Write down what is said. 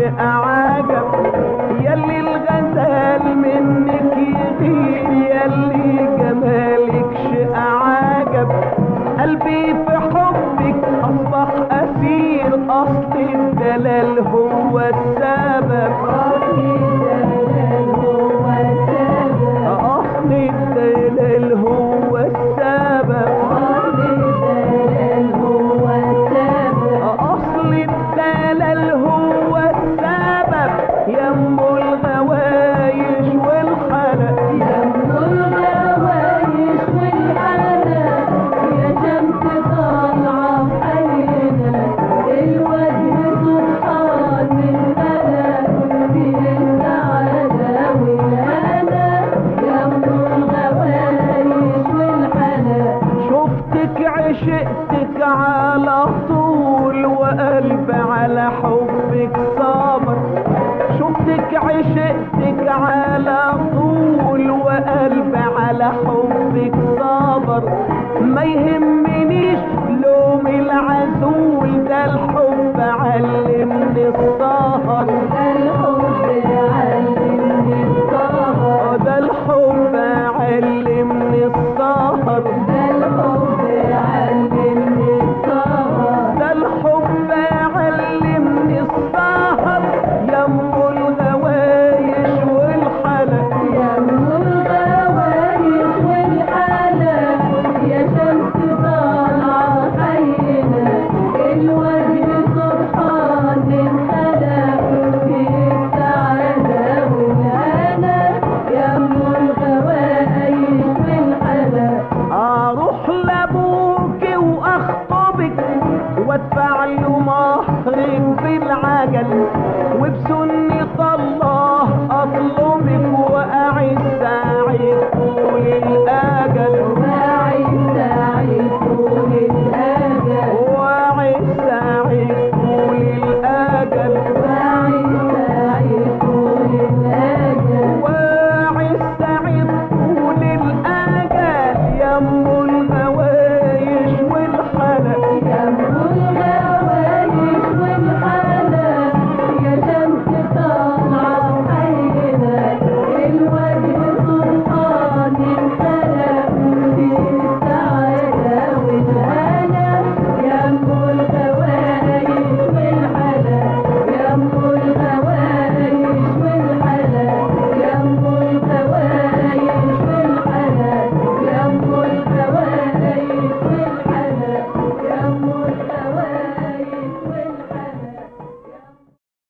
شيء عجب يلي الغزال منك يغير يلي جمالك شيء عجب قلبي في حبك اصبح اسير اصل الدلال هو السبب اصل الدلال هو السبب اصل الدلال هو السبب يم الغوايش والحلق شفتك عشقتك على طول وقلب على حبك صبر شفتك عشقتك على طول وقلب على حبك صبر ما يهمنيش لوم العزول ده الحب علمني السهر ده الحب علمني السهر ده الحب علمني السهر يم الغوايش والحلق اروح لابوك واخطبك وادفع له مهرك بالعجل وبسنة